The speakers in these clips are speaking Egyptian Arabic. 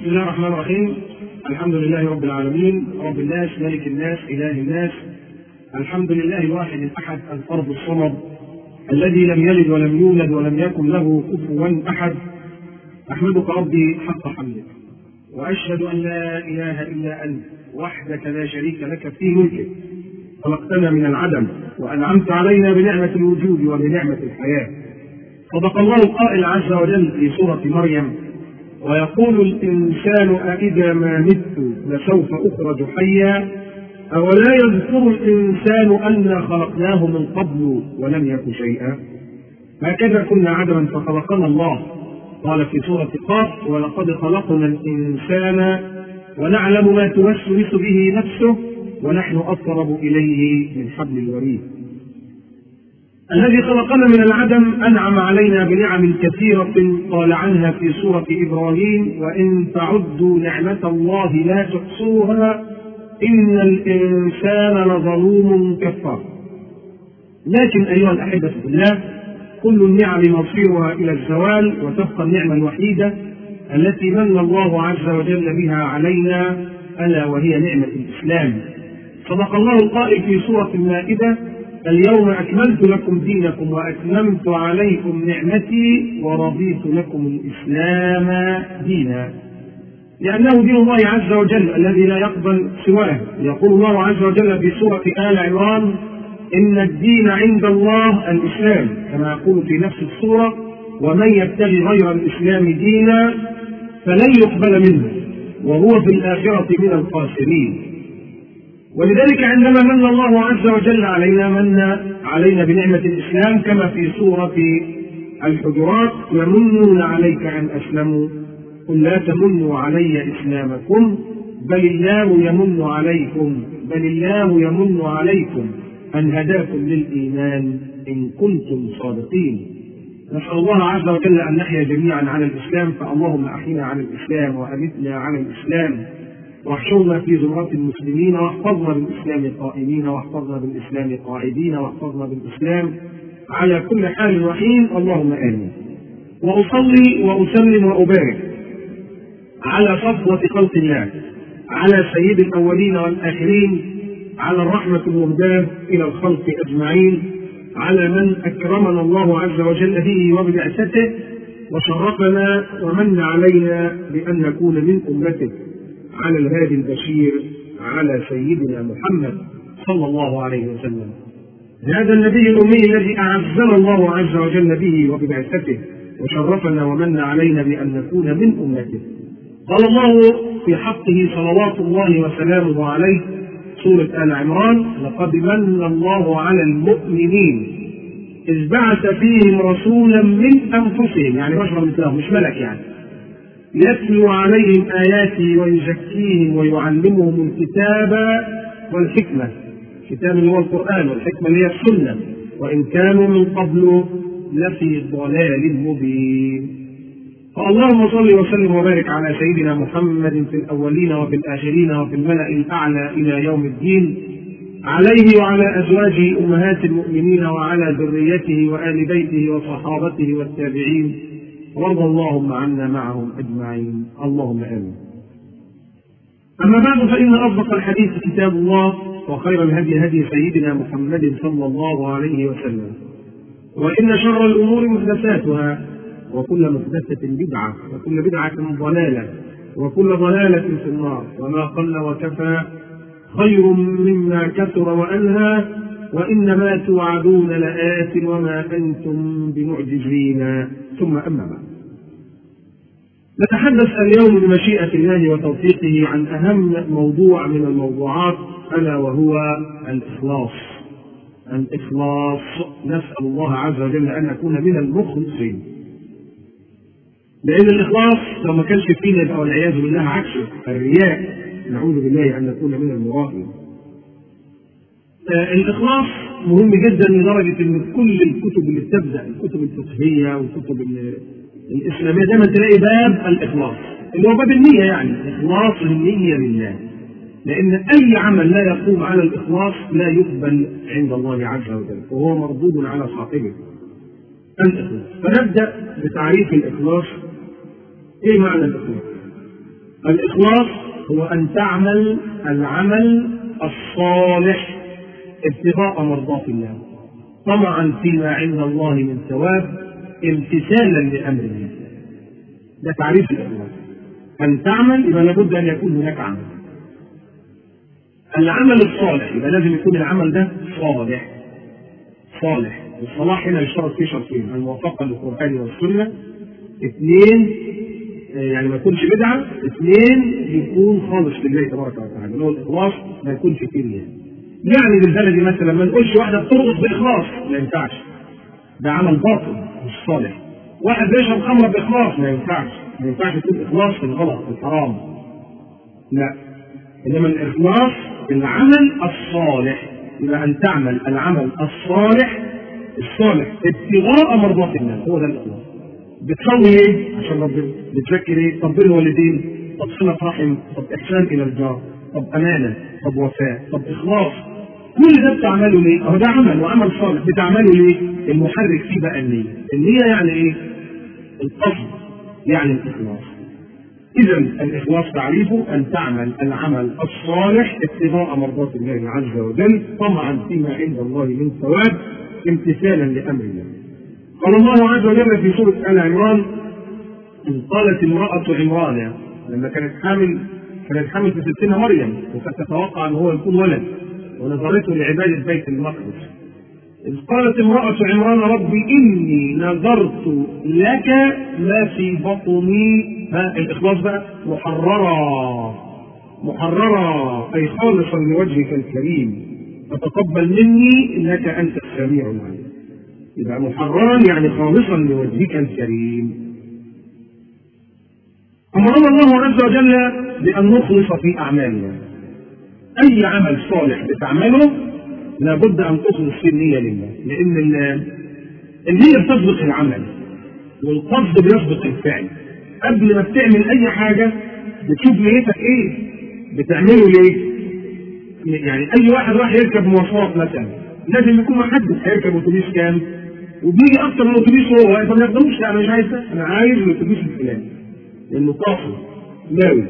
بسم الله الرحمن الرحيم الحمد لله رب العالمين رب الناس ملك الناس اله الناس الحمد لله الواحد الاحد الفرد الصمد الذي لم يلد ولم يولد ولم يكن له كفوا احد احمدك ربي حق حمدك واشهد ان لا اله الا انت وحدك لا شريك لك في ملكك خلقتنا من العدم وانعمت علينا بنعمه الوجود وبنعمه الحياه صدق الله القائل عز وجل في سوره مريم ويقول الإنسان أإذا ما مت لسوف أخرج حيا أولا يذكر الإنسان أنا خلقناه من قبل ولم يك شيئا هكذا كنا عدما فخلقنا الله قال في سورة قاف ولقد خلقنا الإنسان ونعلم ما توسوس به نفسه ونحن أقرب إليه من حبل الوريد الذي خلقنا من العدم أنعم علينا بنعم كثيرة قال عنها في سورة إبراهيم وإن تعدوا نعمة الله لا تحصوها إن الإنسان لظلوم كفار لكن أيها الأحبة في الله كل النعم مصيرها إلى الزوال وتبقى النعمة الوحيدة التي من الله عز وجل بها علينا ألا وهي نعمة الإسلام صدق الله القائل في سورة المائدة اليوم أكملت لكم دينكم وأتممت عليكم نعمتي ورضيت لكم الإسلام دينا لأنه دين الله عز وجل الذي لا يقبل سواه يقول الله عز وجل في سورة آل عمران إن الدين عند الله الإسلام كما يقول في نفس السورة ومن يبتغي غير الإسلام دينا فلن يقبل منه وهو في الآخرة من الخاسرين ولذلك عندما من الله عز وجل علينا من علينا بنعمة الإسلام كما في سورة الحجرات يمنون عليك أن أسلموا قل لا تمنوا علي إسلامكم بل الله يمن عليكم بل الله يمن عليكم أن هداكم للإيمان إن كنتم صادقين نسأل الله عز وجل أن نحيا جميعا على الإسلام فاللهم أحينا على الإسلام وأمتنا على الإسلام واحشرنا في زمرة المسلمين واحفظنا بالإسلام قائمين واحفظنا بالإسلام قاعدين واحفظنا بالإسلام على كل حال وحين اللهم آمين وأصلي وأسلم وأبارك على صفوة خلق الله على سيد الأولين والآخرين على الرحمة المهداة إلى الخلق أجمعين على من أكرمنا الله عز وجل به وببعثته وشرفنا ومن علينا بأن نكون من أمته على الهادي البشير على سيدنا محمد صلى الله عليه وسلم هذا النبي الأمي الذي أعزنا الله عز وجل به وببعثته وشرفنا ومن علينا بأن نكون من أمته قال الله في حقه صلوات الله وسلامه عليه سورة آل عمران لقد من الله على المؤمنين إذ بعث فيهم رسولا من أنفسهم يعني بشر مثلهم مش ملك يعني يتلو عليهم آياته ويزكيهم ويعلمهم الكتاب والحكمة الكتاب اللي هو القرآن والحكمة اللي هي السنة وإن كانوا من قبل لفي ضلال مبين فاللهم صل وسلم وبارك على سيدنا محمد في الأولين وفي الآخرين وفي الملأ الأعلى إلى يوم الدين عليه وعلى أزواجه أمهات المؤمنين وعلى ذريته وآل بيته وصحابته والتابعين وارض اللهم عنا معهم اجمعين اللهم امين. اما بعد فان اصدق الحديث كتاب الله وخير الهدي هدي سيدنا محمد صلى الله عليه وسلم. وان شر الامور محدثاتها وكل محدثة بدعة وكل بدعة ضلالة وكل ضلالة في النار وما قل وكفى خير مما كثر وألهى وإنما توعدون لآت وما أنتم بمعجزين ثم أما بعد نتحدث اليوم بمشيئة الله وتوفيقه عن أهم موضوع من الموضوعات ألا وهو الإخلاص الإخلاص نسأل الله عز وجل أن نكون من المخلصين لأن الإخلاص لو ما كانش فينا يبقى والعياذ بالله عكسه الرياء نعوذ بالله أن نكون من المرائين الإخلاص مهم جدا لدرجة إن كل الكتب اللي بتبدأ الكتب الفقهية والكتب الإسلامية دايما تلاقي باب الإخلاص اللي هو باب النية يعني إخلاص النية لله لأن أي عمل لا يقوم على الإخلاص لا يقبل عند الله عز وجل وهو مردود على صاحبه الإخلاص فنبدأ بتعريف الإخلاص إيه معنى الإخلاص؟ الإخلاص هو أن تعمل العمل الصالح ابتغاء مرضاة الله طمعا فيما عند الله من ثواب امتثالا لأمر الله ده تعريف الإخلاص أن تعمل يبقى لابد أن يكون هناك عمل العمل الصالح يبقى لازم يكون العمل ده صالح صالح الصلاح هنا يشترط فيه شرطين الموافقة للقرآن والسنة اثنين يعني ما يكونش بدعة اثنين يكون خالص لله تبارك وتعالى اللي هو الإخلاص ما يكونش فيه رياء يعني بالبلدي مثلا ما نقولش واحدة بترقص بإخلاص ما ينفعش ده عمل باطل مش صالح واحد بيشرب خمرة بإخلاص ما ينفعش ما ينفعش يكون إخلاص في الغلط في الحرام لا إنما الإخلاص العمل الصالح إلى أن تعمل العمل الصالح الصالح ابتغاء مرضات الله هو ده الإخلاص بتصلي ايه عشان ربنا بتذكر ايه طب بر الوالدين طب صلة رحم طب إحسان إلى الجار طب أمانة طب وفاء طب إخلاص كل ده بتعمله ليه؟ أهو ده عمل وعمل صالح بتعمله ليه؟ المحرك فيه بقى النية النية يعني إيه؟ القصد يعني الإخلاص إذا الإخلاص تعريفه أن تعمل العمل الصالح ابتغاء مرضات الله عز وجل طمعا فيما عند الله من ثواب امتثالا لأمر الله. قال الله عز وجل في سورة آل عمران إن قالت امرأة عمران لما كانت حامل كانت حامل في ستنا مريم وكانت تتوقع أن هو يكون ولد ونظرته لعبادة بيت المقدس إذ قالت امرأة عمران رب إني نذرت لك ما في بطني ها الإخلاص بقى محررا محررا أي خالصا لوجهك الكريم فتقبل مني إنك أنت السميع العليم يبقى محررا يعني خالصا لوجهك الكريم أمرنا الله عز وجل بأن نخلص في أعمالنا أي عمل صالح بتعمله لابد أن تخلص فيه النية لله لأن النية بتسبق العمل والقصد بيسبق الفعل قبل ما بتعمل أي حاجة بتشوف نيتك إيه بتعمله ليه يعني أي واحد راح يركب مواصلات مثلا لازم يكون محدد هيركب أتوبيس كام وبيجي أكتر من أتوبيس هو واقف ما ياخدوش لا أنا مش عايز ده أنا عايز الأتوبيس الفلاني لأنه قاصد ناوي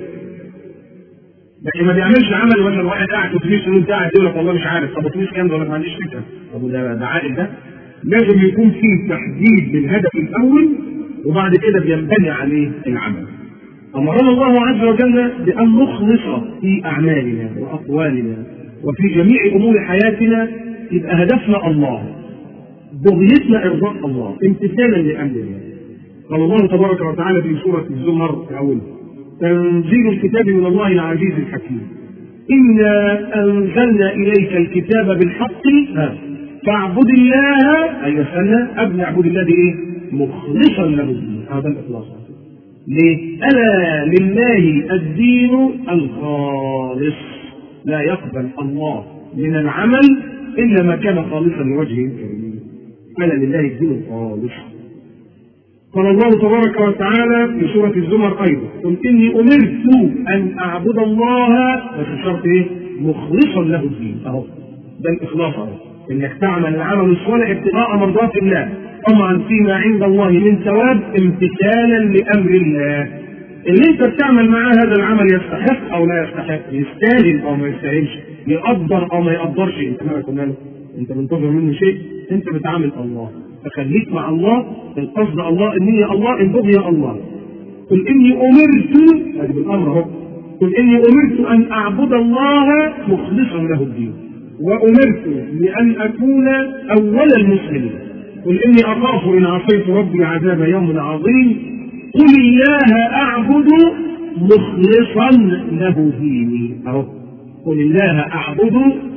لكن ما بيعملش عمل مثلا واحد قاعد في اتوبيس وانت قاعد يقول لك والله مش عارف طب اتوبيس كام ده ولا ما عنديش فكره طب ده ده عائل ده لازم يكون فيه تحديد للهدف الاول وبعد كده بينبني عليه العمل امرنا الله عز وجل بان نخلص في اعمالنا واقوالنا وفي جميع امور حياتنا يبقى هدفنا الله بغيتنا ارضاء الله امتثالا لامر الله قال الله تبارك وتعالى في سوره الزمر في اولها تنزيل الكتاب من الله العزيز الحكيم إنا أنزلنا إليك الكتاب بالحق فاعبد الله أي سنة قبل اعبد الله بإيه؟ مخلصا له الدين هذا الإخلاص ليه؟ ألا لله الدين الخالص لا يقبل الله من العمل إلا ما كان خالصا لوجهه الكريم ألا لله الدين الخالص قال الله تبارك وتعالى في سورة الزمر أيضا قل إني أمرت أن أعبد الله بس الشرط إيه؟ مخلصا له الدين أهو ده الإخلاص أهو إنك تعمل العمل الصالح ابتغاء مرضات الله طمعا فيما عند الله من ثواب امتثالا لأمر الله اللي أنت بتعمل معاه هذا العمل يستحق أو لا يستحق يستاهل أو ما يستاهلش يقدر أو ما يقدرش أنت ما قلنا له أنت منتظر منه شيء أنت بتعامل الله فخليك مع الله القصد الله النية الله البغية الله قل إني أمرت هذه بالأمر أهو قل إني أمرت أن أعبد الله مخلصا له الدين وأمرت لأن أكون أول المسلمين قل إني أخاف إن عصيت ربي عذاب يوم عظيم قل الله أعبد مخلصا له ديني أهو قل الله أعبد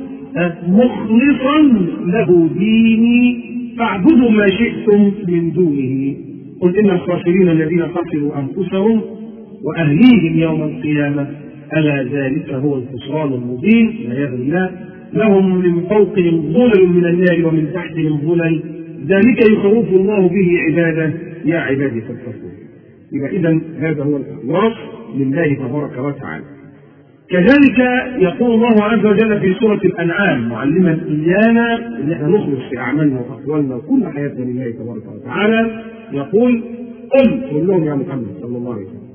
مخلصا له ديني فاعبدوا ما شئتم من دونه قل ان الخاسرين الذين خسروا انفسهم واهليهم يوم القيامه الا ذلك هو الخسران المبين والعياذ بالله لهم من فوقهم ظلل من النار ومن تحتهم ظلل ذلك يخوف الله به عباده يا عبادي فاتقون يبقى اذا هذا هو الاخلاص لله تبارك وتعالى كذلك يقول الله عز وجل في سورة الأنعام معلما إيانا أن احنا نخلص في أعمالنا وأقوالنا وكل حياتنا لله تبارك وتعالى يقول قل قل لهم يا محمد صلى الله عليه وسلم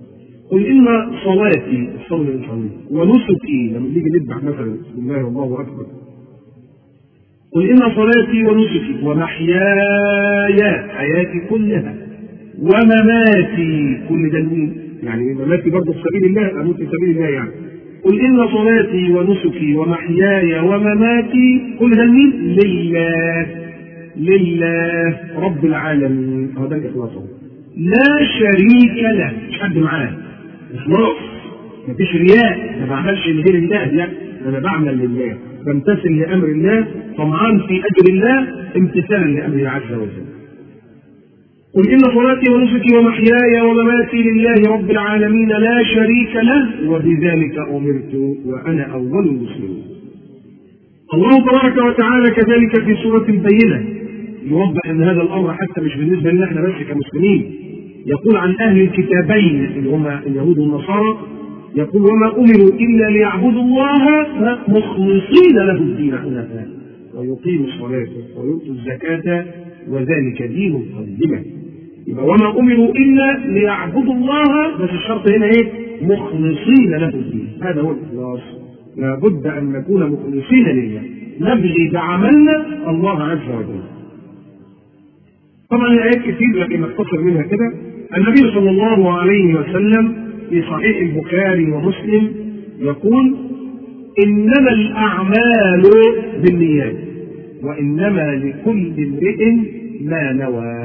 قل ان صلاتي الصلاه الانسانيه ونسكي لما نيجي نذبح مثلا بسم الله والله اكبر قل ان صلاتي ونسكي ومحياي حياتي كلها ومماتي كل ده لمين؟ يعني مماتي برضه في سبيل الله اموت في سبيل الله يعني قل ان صلاتي ونسكي ومحياي ومماتي كل ده لمين؟ لله لله رب العالمين هذا الاخلاص لا شريك له مش حد معاه اخلاص مفيش رياء ما بعملش لغير الله لا انا بعمل لله بمتثل لامر الله طمعان في اجر الله امتثالا لامره عز وجل قل إن صلاتي ونسكي ومحياي ومماتي لله رب العالمين لا شريك له وبذلك أمرت وأنا أول المسلمين. الله تبارك وتعالى كذلك في سورة البينة يوضح أن هذا الأمر حتى مش بالنسبة لنا احنا بس كمسلمين. يقول عن أهل الكتابين اللي هم اليهود والنصارى يقول وما أمروا إلا ليعبدوا الله مخلصين له الدين حنفاء ويقيموا الصلاة ويؤتوا الزكاة وذلك دين القيمة يبقى وما امروا الا ليعبدوا الله بس الشرط هنا ايه؟ مخلصين له الدين هذا هو الاخلاص لابد ان نكون مخلصين لله نبغي بعملنا الله عز وجل طبعا الايات كتير لكن نختصر منها كده النبي صلى الله عليه وسلم في صحيح البخاري ومسلم يقول انما الاعمال بالنيات وانما لكل امرئ ما نوى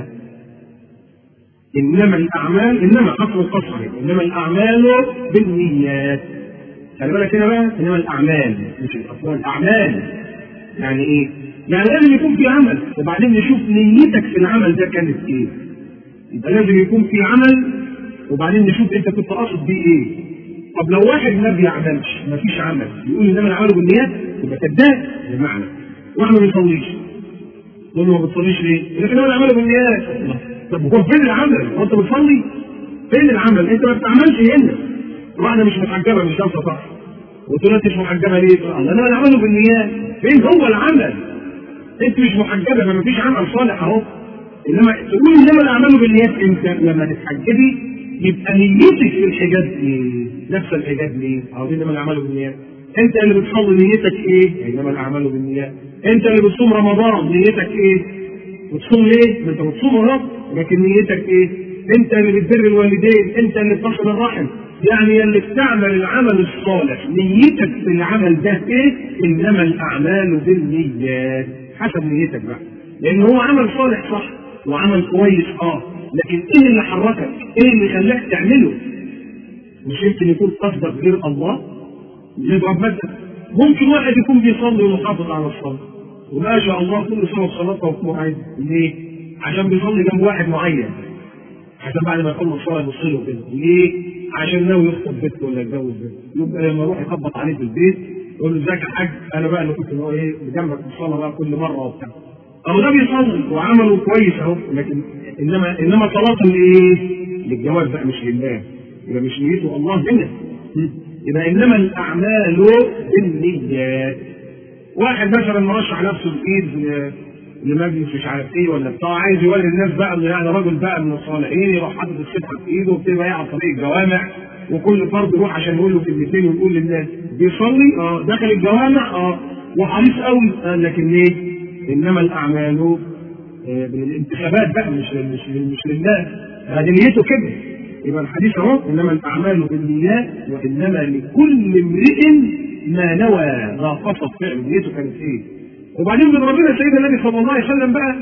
انما الاعمال انما حصر القصر انما الاعمال بالنيات خلي بالك هنا بقى انما الاعمال مش الاقوال الاعمال يعني ايه؟ يعني لازم يكون في عمل وبعدين نشوف نيتك في العمل ده كانت ايه؟ يبقى لازم يكون في عمل وبعدين نشوف انت كنت قاصد بيه ايه؟ طب لو واحد ما بيعملش ما فيش عمل يقول انما الاعمال بالنيات يبقى كذاب بمعنى واحد ما بيصليش يقول له ما بتصليش ليه؟ لكن هو الاعمال بالنيات طب هو فين العمل؟ هو انت بتصلي؟ فين العمل؟ انت ما بتعملش هنا. واحده مش محجبه مش لابسه صح. وتقول انت مش محجبه ليه؟ تقول الله انا العمل بالنيات. فين هو العمل؟ انت مش محجبه فما فيش عمل صالح اهو. انما تقول انما الاعمال بالنيات انت لما تتحجبي يبقى نيتك في الحجاب ايه؟ نفس الحجاب ليه؟ اهو انما الاعمال بالنيات. انت اللي بتصلي نيتك ايه؟ انما الاعمال بالنيات. انت اللي بتصوم رمضان نيتك ايه؟ بتصوم ليه؟ ما انت بتصوم اهو لكن نيتك ايه؟ انت اللي بتبر الوالدين، انت اللي بتصل الرحم، يعني اللي بتعمل العمل الصالح، نيتك في العمل ده ايه؟ انما الاعمال بالنيات، حسب نيتك بقى. لان هو عمل صالح صح وعمل كويس اه، لكن ايه اللي حركك؟ ايه اللي خلاك تعمله؟ مش يمكن يكون قصدك غير الله؟ نضرب مثلا ممكن واحد يكون بيصلي ومحافظ على الصلاه وما شاء الله كل سنه صلاته وقومه عادي ليه؟ عشان بيصلي جنب واحد معين عشان بعد ما يخلص الصلاه يبص له كده ليه؟ عشان ناوي يخطب بنته ولا يتجوز بنته يبقى لما يروح يخبط عليه في البيت يقول له ازيك يا حاج انا بقى اللي كنت اللي هو ايه جنبك في الصلاه بقى كل مره وبتاع اهو ده بيصلي وعمله كويس اهو لكن انما انما صلاته لايه؟ للجواز بقى مش لله يبقى مش نيته الله هنا يبقى انما الاعمال بالنيات واحد مثلا مرشح نفسه بايد لمجلس مش عارف ايه ولا بتاع عايز يوري الناس بقى انه يعني راجل بقى من الصالحين يروح حاطط السبحه في ايده وبتبقى على طريق الجوامع وكل فرد يروح عشان يقول له كلمتين ويقول للناس بيصلي اه دخل الجوامع اه وحريص قوي آه لكن ليه؟ انما الاعمال آه بالانتخابات بقى مش مش مش لله هذه نيته كده يبقى الحديث اهو انما الاعمال بالنيات وانما لكل امرئ ما نوى ما قصد فعل نيته كانت ايه وبعدين من ربنا سيدنا النبي صلى الله عليه وسلم بقى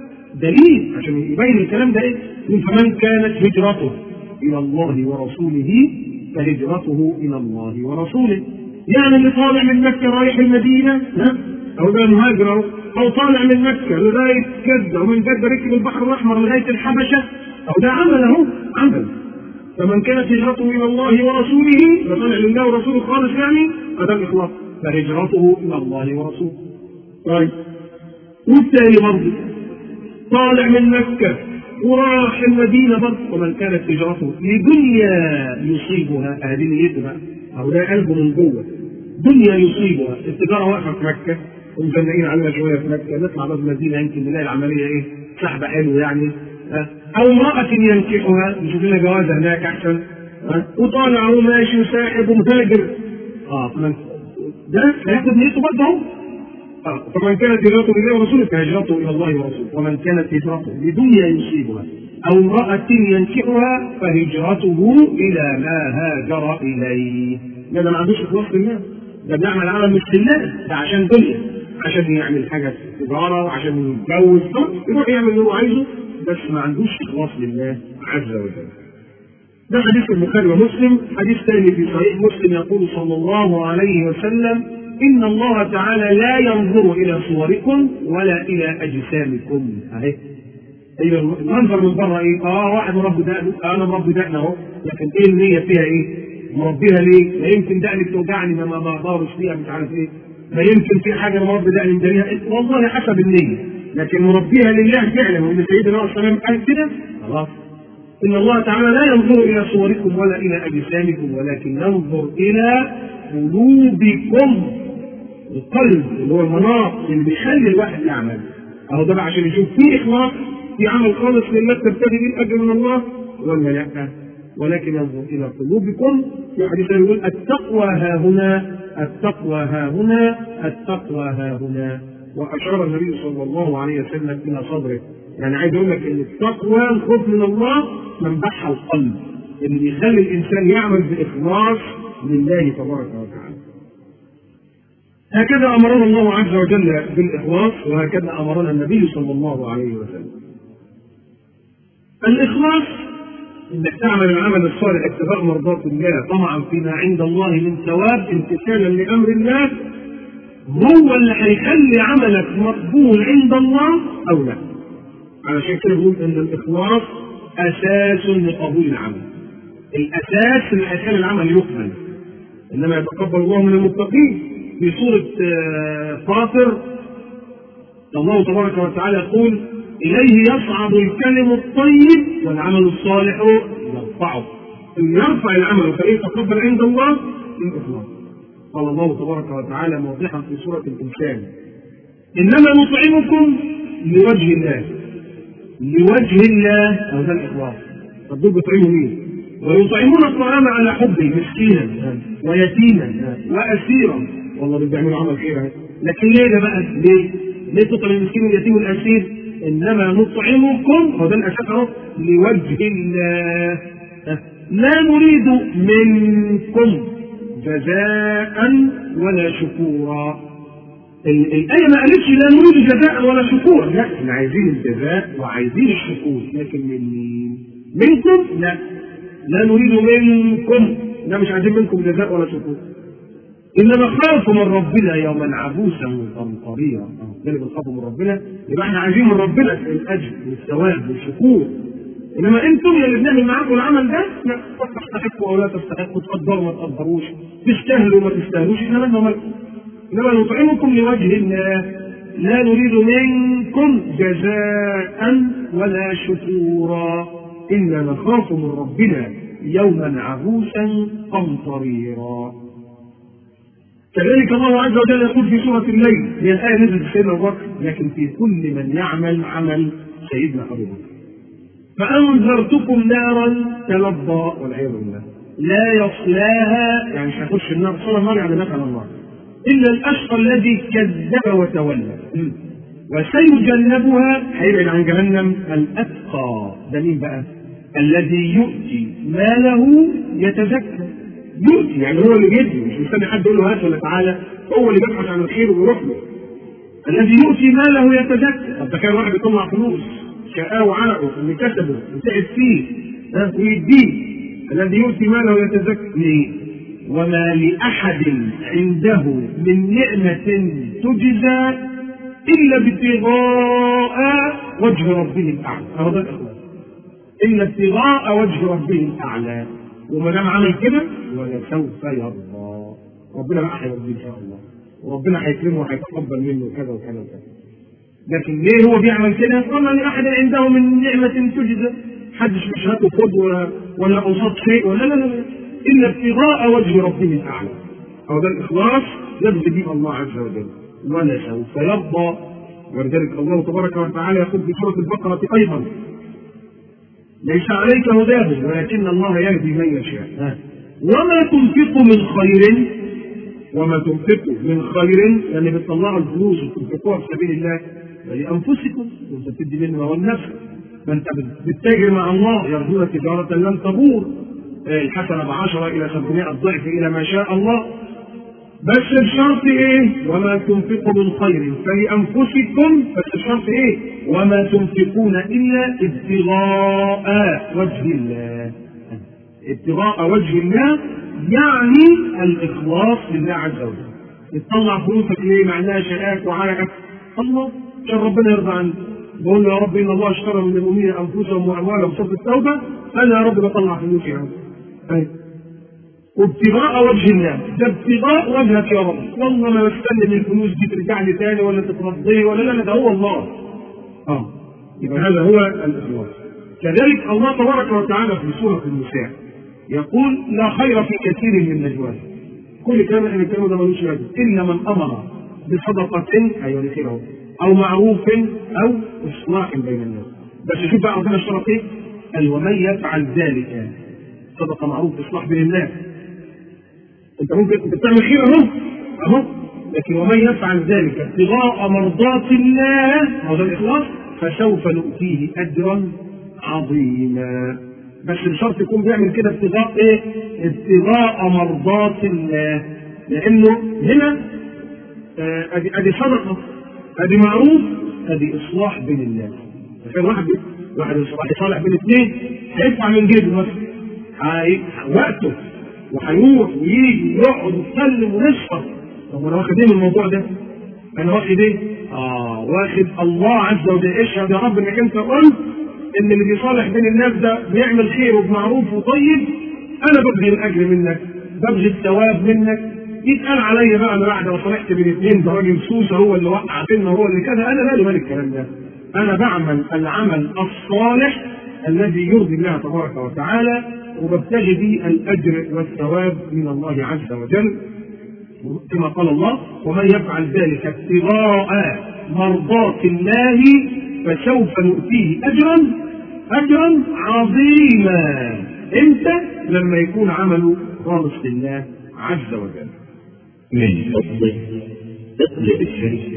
دليل عشان يبين الكلام ده ايه يقول فمن كانت هجرته الى الله ورسوله فهجرته الى الله ورسوله يعني اللي طالع من مكه رايح المدينه ها او ده مهاجر اهو او طالع من مكه لغايه جده ومن جده ركب البحر الاحمر لغايه الحبشه او ده عمل اهو عمل فمن كانت هجرته الى الله ورسوله فطلع لله ورسوله خالص يعني هذا الاخلاص فهجرته الى الله ورسوله طيب والثاني برضه طالع من مكه وراح المدينه برضه ومن كانت هجرته لدنيا يصيبها هذه نيته بقى او ده قلبه من جوه دنيا يصيبها التجاره واقفه في مكه ومزنقين عليها شويه في مكه نطلع باب المدينه يمكن نلاقي العمليه ايه سحبه حلو يعني او امرأة ينكحها نشوف لنا جوازة هناك أحسن ها؟ وطالع هو ماشي وساحب ومهاجر اه فمن ده هياخد نيته برضه اهو آه، فمن كانت هجرته الى ورسوله فهجرته الى الله ورسوله ومن كانت هجرته لدنيا يصيبها او امراه ينكحها فهجرته الى ما هاجر اليه ده ما عندوش اخلاص لله ده بيعمل عمل مش لله ده عشان دنيا عشان يعمل حاجه في تجاره عشان يتجوز يروح يعمل اللي هو عايزه بس ما عندوش اخلاص لله عز وجل ده حديث البخاري ومسلم حديث ثاني في صحيح مسلم يقول صلى الله عليه وسلم إن الله تعالى لا ينظر إلى صوركم ولا إلى أجسامكم أهي أيوة المنظر من بره إيه؟ آه واحد مربي دقن أنا مربي دقن أهو لكن إيه النية فيها إيه؟ مربيها ليه؟ ما يمكن دقني بتوجعني ما ما بقدرش فيها مش عارف إيه ما يمكن في حاجة مربي دقني مداريها إيه؟ والله حسب النية لكن مربيها لله فعلا وإن سيدنا عليه السلام قال كده خلاص إن الله تعالى لا ينظر إلى صوركم ولا إلى أجسامكم ولكن ينظر إلى قلوبكم القلب اللي هو المناط اللي بيخلي الواحد يعمل أهو ده بقى عشان يشوف في إخلاص في عمل خالص لله تبتغي به الأجر من الله ولا لا ولكن ينظر إلى قلوبكم في حديث يقول التقوى ها هنا التقوى ها هنا التقوى ها هنا وأشار النبي صلى الله عليه وسلم إلى صدره يعني عايز اقول لك ان التقوى الخوف من الله منبعها القلب اللي بيخلي الانسان يعمل باخلاص لله تبارك وتعالى. هكذا امرنا الله عز وجل بالاخلاص وهكذا امرنا النبي صلى الله عليه وسلم. الاخلاص انك تعمل العمل الصالح ابتغاء مرضات الله طمعا فيما عند الله من ثواب امتثالا لامر الله هو اللي هيخلي عملك مقبول عند الله او لا. علشان كده بقول ان الاخلاص اساس لقبول العمل. الاساس اللي هيخلي العمل يقبل. انما يتقبل الله من المتقين في سوره فاطر الله تبارك وتعالى يقول اليه يصعد الكلم الطيب والعمل الصالح يرفعه. ان يرفع العمل فايه تقبل عند الله الاخلاص. قال الله تبارك وتعالى موضحا في سوره الانسان انما نطعمكم لوجه الله لوجه الله او ده الاخلاص طب دول بيطعموا مين؟ ويطعمون الطعام على حبه مسكينا ويتيما واسيرا والله دول بيعملوا عمل خير لكن ليه ده بقى؟ ليه؟ ليه تطعم المسكين واليتيم والاسير؟ انما نطعمكم هو ده الاساس اهو لوجه الله لا نريد منكم جزاء ولا شكورا الآية ما قالتش لا نريد جزاء ولا شكور، لا احنا عايزين الجزاء وعايزين الشكور، لكن من مين؟ منكم؟ لا. لا نريد منكم، لا مش عايزين منكم جزاء ولا شكور. إنما خافوا من ربنا يوما عبوسا قمطريرا، ده اللي بنخافوا من ربنا، يبقى احنا عايزين من ربنا الأجر والثواب والشكور. إنما أنتم يا اللي بنعمل معاكم العمل ده، لا تستحقوا أو لا تستحقوا، تقدروا ما تقدروش، تستاهلوا ما تستاهلوش، احنا مالنا ومالكم. انما نطعمكم لوجه الله لا نريد منكم جزاء ولا شكورا انا نخاف من ربنا يوما عبوسا قمطريرا كذلك الله عز وجل يقول في سورة الليل هي الآية نزلت سيدنا أبو بكر لكن في كل من يعمل عمل سيدنا أبو بكر فأنذرتكم نارا تلظى والعياذ بالله لا يصلاها يعني مش هيخش النار صلى النار يعني دخل النار إلا الأشقى الذي كذب وتولى وسيجنبها هيبعد عن جهنم الأتقى ده مين بقى؟ الذي يؤتي ماله يتزكى يؤتي يعني هو اللي بيدي مش مستني حد يقول له هات ولا تعالى هو اللي بيبحث عن الخير ويروح له الذي يؤتي ماله يتزكى طب ده كان واحد بيطلع فلوس شقاه وعرقه اللي كسبه وتعب فيه ويديه الذي يؤتي ماله يتزكى ليه؟ وما لأحد عنده من نعمة تجزى إلا ابتغاء وجه ربه الأعلى هذا الإخلاص إلا ابتغاء وجه ربه الأعلى وما دام عمل كده ولسوف يرضى ربنا بقى هيرضيه إن شاء الله وربنا هيكرمه وهيتقبل منه كذا وكذا وكذا لكن ليه هو بيعمل كده؟ وما لأحد عنده من نعمة تجزى حدش مش هاته خد ولا ولا قصاد شيء ولا لا لا لا إلا ابتغاء وجه ربه الأعلى أو ده الإخلاص يبغي به الله عز وجل ولسوف يرضى ولذلك الله تبارك وتعالى يقول في سورة البقرة أيضا ليس عليك هداهم ولكن الله يهدي من يشاء وما تنفقوا من خير وما تنفقوا من خير يعني بتطلعوا الفلوس وتنفقوها في سبيل الله فلانفسكم وانت بتدي منها والنفس ما انت بتتاجر مع الله يرجون تجاره لن تبور الحسنه بعشره الى 700 ضعف الى ما شاء الله بس بشرط ايه؟ وما تنفقوا من خير فلانفسكم بس بشرط ايه؟ وما تنفقون الا ابتغاء وجه الله. ابتغاء وجه الله يعني الاخلاص لله عز وجل. تطلع فلوسك ليه؟ معناها شقاك وعرقك الله عشان ربنا يرضى عنك. بقول له يا رب ان الله اشترى من المؤمنين انفسهم واموالهم صف التوبه انا يا رب بطلع فلوسي يا رب. وابتغاء وجه الله ده ابتغاء وجهك يا رب والله ما بستنى من الفلوس دي ترجع لي تاني ولا تترضي ولا لا ده هو الله اه يبقى هذا هو الاخلاص كذلك الله تبارك وتعالى في سوره النساء يقول لا خير في كثير من نجواهم كل كلام احنا بنتكلمه ده ملوش لازم الا من امر بصدقه ايوه نسيره او معروف او اصلاح بين الناس بس شوف بقى ربنا اشترط ايه؟ قال ومن يفعل ذلك صدقه معروف اصلاح بين الناس انت ممكن انت بتعمل خير اهو اهو لكن ومن يفعل ذلك ابتغاء مرضات الله هذا الاخلاص فسوف نؤتيه اجرا عظيما بس بشرط يكون بيعمل كده ابتغاء ايه؟ ابتغاء مرضات الله لانه هنا آه، ادي ادي صدقه ادي معروف ادي اصلاح بين الناس عشان واحد واحد يصلح بين اثنين هيدفع من جيبه مثلا هي- وقته وهيروح ويجي ويقعد ويتكلم ونسهر طب انا واخد ايه من الموضوع ده؟ انا واخد ايه؟ اه واخد الله عز وجل اشهد يا رب انك انت قلت ان اللي بيصالح بين الناس ده بيعمل خير وبمعروف وطيب انا ببغي الاجر منك ببغي الثواب منك يتقال عليا بقى انا بعد ما صالحت بين اثنين ده راجل سوسه هو اللي وقع بينا هو اللي كذا انا مالي مال الكلام ده انا بعمل العمل الصالح الذي يرضي الله تبارك وتعالى وببتغي به الاجر والثواب من الله عز وجل كما قال الله ومن يفعل ذلك ابتغاء مرضات الله فسوف نؤتيه اجرا اجرا عظيما امتى لما يكون عمله خالص لله عز وجل من فضلك اقلب الشيء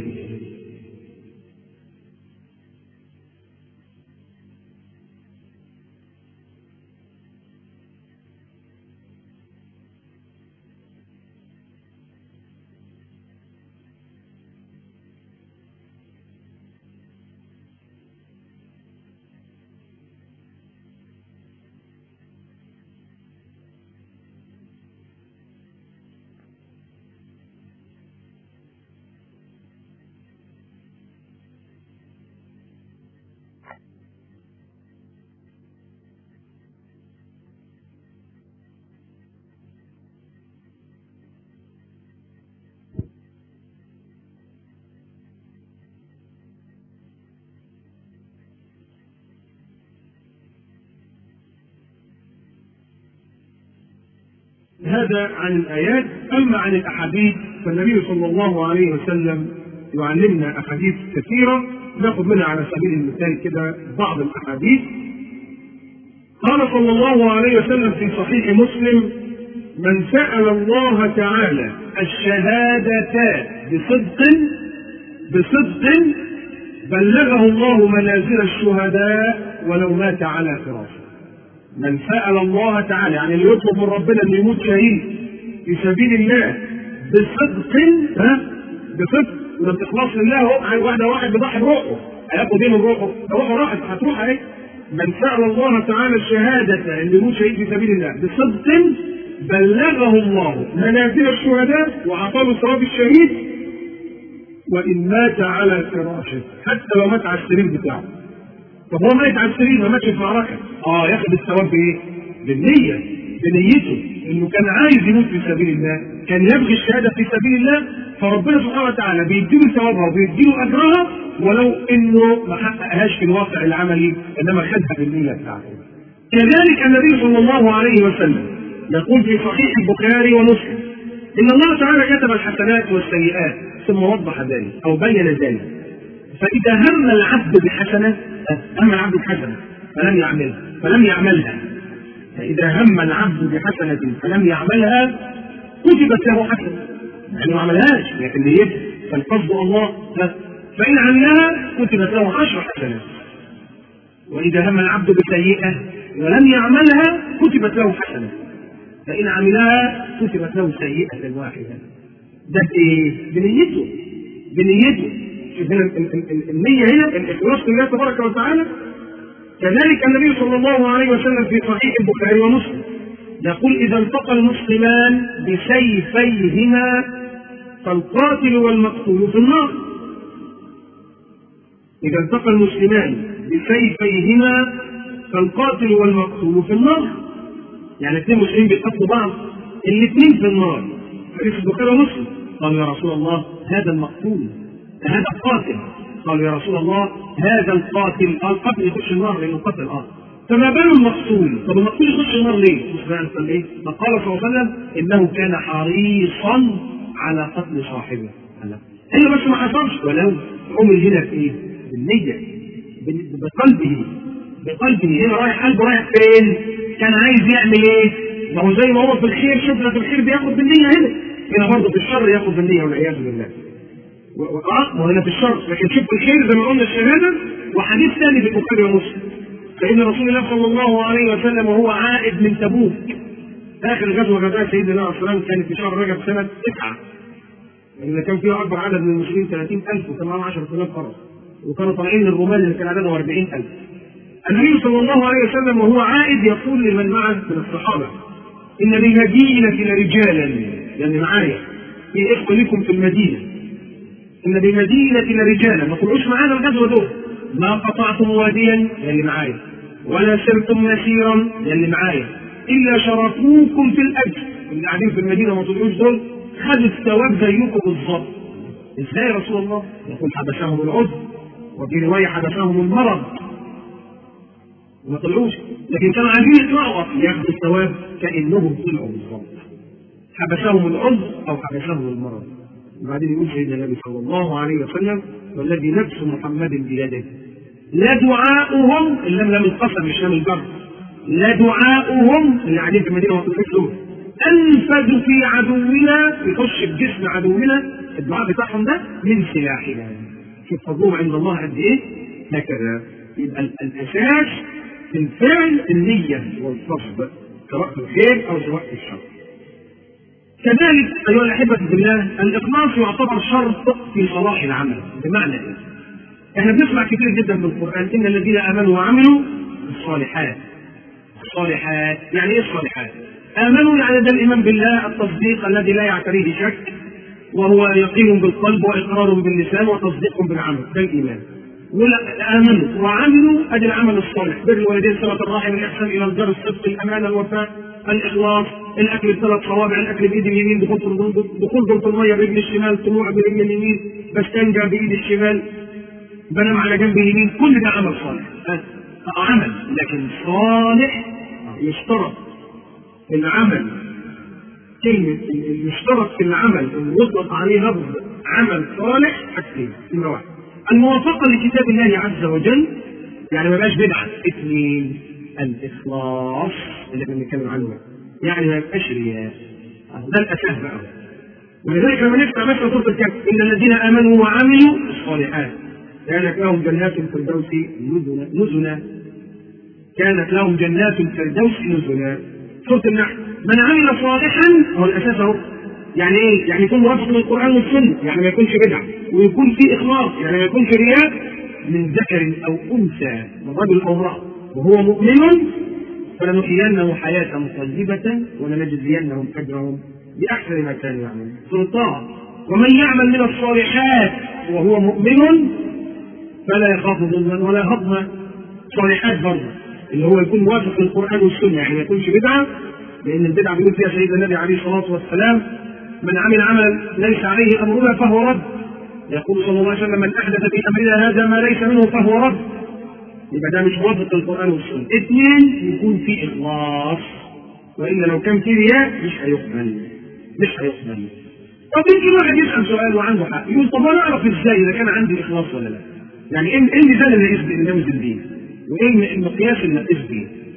هذا عن الآيات أما عن الأحاديث فالنبي صلى الله عليه وسلم يعلمنا أحاديث كثيرة ناخذ منها على سبيل المثال كده بعض الأحاديث قال صلى الله عليه وسلم في صحيح مسلم من سأل الله تعالى الشهادة بصدق بصدق بلغه الله منازل الشهداء ولو مات على فراشه من سأل الله تعالى يعني اللي يطلب من ربنا انه يموت شهيد في سبيل الله بصدق ها بصدق وما بتخلص لله هو واحد واحد بيضحي بروحه هياخد ايه من روحه؟ روحه راحت هتروح اهي من سأل الله تعالى الشهادة اللي يموت شهيد في سبيل الله بصدق بلغه الله منازل الشهداء وعطاه ثواب الشهيد وإن مات على فراشه حتى لو مات على السرير بتاعه طب هو مات على السرير ما ماتش في معركه اه ياخد الثواب بايه؟ بالنية بنيته انه كان عايز يموت في سبيل الله كان يبغي الشهاده في سبيل الله فربنا سبحانه وتعالى بيديله ثوابها وبيديله اجرها ولو انه ما حققهاش في الواقع العملي انما خدها بالنيه بتاعته. كذلك النبي صلى الله عليه وسلم يقول في صحيح البخاري ومسلم ان الله تعالى كتب الحسنات والسيئات ثم وضح ذلك او بين ذلك فإذا هم العبد بحسنة هم العبد بحسنة فلم يعملها فلم يعملها فإذا هم العبد بحسنة فلم يعملها كتبت له حسنة يعني ما عملهاش لكن نيته فالقصد الله لا فإن عملها كتبت له عشر حسنات وإذا هم العبد بسيئة ولم يعملها كتبت له حسنة فإن عملها كتبت له سيئة واحدة ده بإيه؟ بنيته بنيته شوف هنا النية هنا الإخلاص لله تبارك وتعالى كذلك النبي صلى الله عليه وسلم في صحيح البخاري ومسلم يقول إذا التقى المسلمان بسيفيهما فالقاتل والمقتول في النار إذا التقى المسلمان بسيفيهما فالقاتل والمقتول في النار يعني اثنين مسلمين بيقتلوا بعض الاثنين في النار حديث البخاري ومسلم قالوا يا رسول الله هذا المقتول هذا القاتل قالوا يا رسول الله هذا القاتل قال القاتل يخش النار لانه قتل اه فما بال المقتول طب المقتول يخش النار ليه؟ قال ايه؟ فقال صلى الله عليه وسلم انه كان حريصا على قتل صاحبه هي بس ما حصلش ولو عمل هنا في ايه؟ بالنية بقلبه بقلبه هنا رايح قلبه رايح فين؟ كان عايز يعمل ايه؟ ما هو زي ما هو في الخير شفنا في الخير بياخد بالنية هنا هنا برضه في الشر ياخد بالنية والعياذ بالله اه وهنا في الشر لكن شوف الخير زي ما قلنا الشهاده وحديث ثاني في البخاري ومسلم فان رسول الله صلى الله عليه وسلم وهو عائد من تبوك اخر غزوه غزاها سيدنا عليه الصلاه كانت في شهر رجب سنه تسعه اللي كان فيها اكبر عدد من المسلمين 30000 وكان معاهم 10000 فرس وكانوا طالعين الرومان اللي كان عددهم 40000 النبي صلى الله عليه وسلم وهو عائد يقول لمن معه من الصحابه ان بالمدينه لرجالا يعني معايا في اخوه لكم في المدينه ان بمدينه لرجالا ما تقولوش معانا الغزوه دول ما قطعتم واديا يلي معايا ولا سرتم مسيرا يلي معايا الا شرفوكم في الاجر اللي قاعدين في المدينه ما تقولوش دول خدوا الثواب زيكم بالظبط ازاي يا رسول الله؟ يقول حبسهم العذر وفي روايه حبسهم المرض ما طلعوش لكن كانوا عايزين يطلعوا ياخدوا الثواب كانهم طلعوا بالظبط حبسهم العذر او حبسهم المرض وبعدين يقول سيدنا النبي صلى الله عليه وسلم والذي نفس محمد بيده لدعاؤهم اللام لم القسم مش لام الجر لدعاؤهم اللي قاعدين في المدينه وقت انفذ في عدونا يخش في جسم عدونا الدعاء بتاعهم ده من سلاحنا شوف فضلهم عند الله قد ايه هكذا يبقى الاساس في الفعل النيه والقصد سواء في الخير او سواء في الشر كذلك ايها الاحبه في الله الاخلاص يعتبر شرط في صلاح العمل بمعنى ايه؟ احنا بنسمع كتير جدا في القران ان الذين امنوا وعملوا الصالحات الصالحات يعني ايه الصالحات؟ امنوا يعني ده الايمان بالله التصديق الذي لا يعتريه شك وهو يقين بالقلب واقرار باللسان وتصديق بالعمل ده الايمان امنوا وعملوا ادي العمل الصالح بر الوالدين صله الرحم الاحسان الى الجار الصدق الامانه الوفاء الاخلاص الاكل بثلاث صوابع الاكل بايد اليمين دخول دخول ضرب الميه برجل الشمال طلوع برجل اليمين بستنجى بايد الشمال بنام على جنب اليمين كل ده عمل صالح عمل لكن صالح يشترط في العمل كلمة يشترط في العمل أن يطلق عليه لفظ عمل صالح حاجتين نمرة واحد الموافقة لكتاب الله عز وجل يعني ما بقاش بدعة اثنين الإخلاص اللي احنا بنتكلم عنه يعني ما يبقاش رياء ده الأساس بقى ولذلك لما نفتح مثلا سورة الكهف إن الذين آمنوا وعملوا الصالحات كانت لهم جنات الفردوس نزلا نزلا كانت لهم جنات الفردوس نزلا سورة النحل من عمل صالحا هو الأساس أهو يعني ايه؟ يعني يكون موافق للقرآن والسنة يعني ما يكونش بدعة ويكون في إخلاص يعني ما يكونش رياء من ذكر أو أنثى من رجل أو امرأة وهو مؤمن فلنحيينه حياة طيبة ولنجزينهم أجرهم بأحسن ما كانوا يعملون سلطان ومن يعمل من الصالحات وهو مؤمن فلا يخاف ظلما ولا هضما صالحات برضه اللي هو يكون موافق للقرآن والسنة يعني ما يكونش بدعة لأن البدعة بيقول فيها سيدنا النبي عليه الصلاة والسلام من عمل عملا ليس عليه أمرنا فهو رد يقول صلى الله عليه وسلم من أحدث في أمرنا هذا ما ليس منه فهو رد يبقى ده مش موافق للقرآن والسنة اثنين يكون في إخلاص وإلا لو كان في رياء مش هيقبل مش هيقبل طب يجي واحد يسأل سؤال وعنده حق يقول طب أنا أعرف إزاي إذا كان عندي إخلاص ولا لا يعني إيه الميزان اللي يثبت إن ده مش الدين؟ وايه المقياس اللي نقيس بيه؟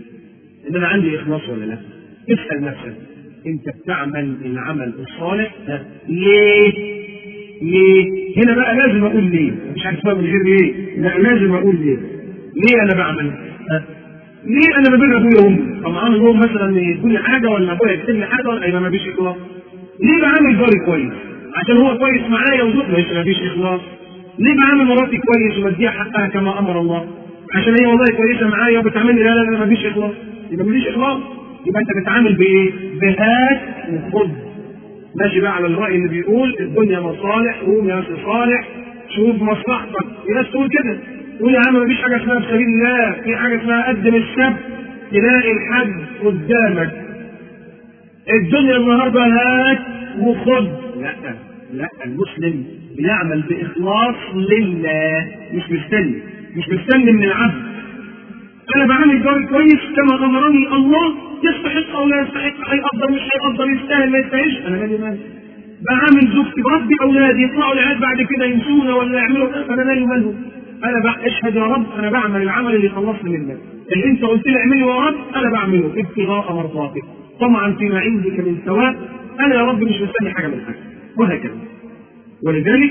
انما عندي اخلاص ولا لا اسال نفسك انت بتعمل العمل الصالح ها؟ ليه ليه هنا بقى لازم اقول ليه مش عارف من غير ليه لا لازم اقول ليه ليه انا بعمل ها؟ ليه انا ببر ابويا وامي طب عامل لهم مثلا يدوني حاجه ولا ابويا يكتب لي حاجه ولا يبقى ما فيش اخلاص ليه بعمل جاري كويس عشان هو كويس معايا وزوجنا ما فيش اخلاص ليه بعامل مراتي كويس وبديها حقها كما امر الله عشان هي والله كويسه معايا وبتعمل لي لا لا لا ما فيش اخلاص يبقى ما فيش اخلاص يبقى انت بتتعامل بايه؟ بهات وخد ماشي بقى على الراي اللي بيقول الدنيا مصالح قوم يا اخي صالح شوف مصلحتك في ناس تقول كده تقول يا عم ما فيش حاجه اسمها في سبيل الله في حاجه اسمها قدم السبت تلاقي الحد قدامك الدنيا النهارده هات وخد لا لا المسلم بيعمل باخلاص لله مش مستني مش مستني من العبد انا بعمل جاري كويس كما امرني الله يستحق او لا يستحق هيقدر مش هيقدر يستاهل ما يستاهلش انا مالي مالي بعمل زوجتي بربي اولادي يطلعوا العيال بعد كده ينسونا ولا يعملوا انا مالي مالهم انا بقى اشهد يا رب انا بعمل العمل اللي خلصني منك اللي انت قلت لي اعمله يا رب انا بعمله ابتغاء مرضاتك طمعا فيما عندك من ثواب انا يا رب مش مستني حاجه من حاجه وهكذا ولذلك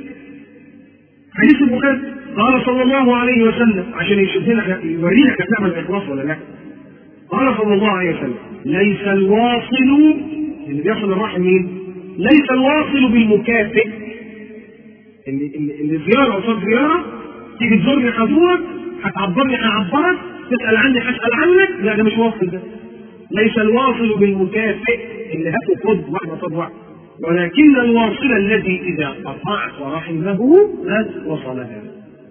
حديث البخاري قال صلى الله عليه وسلم عشان يشوف لنا يورينا كيف نعمل الاخلاص ولا لا قال صلى الله عليه وسلم ليس الواصل اللي بيصل الرحم مين؟ ليس الواصل بالمكافئ اللي اللي, اللي زياره قصاد زياره تيجي تزورني هزورك هتعبرني هعبرك تسال عني هسال عنك لا ده مش واصل ده ليس الواصل بالمكافئ اللي هاته خد واحده قصاد واحده ولكن الواصل الذي اذا قطعت رحمه وصلها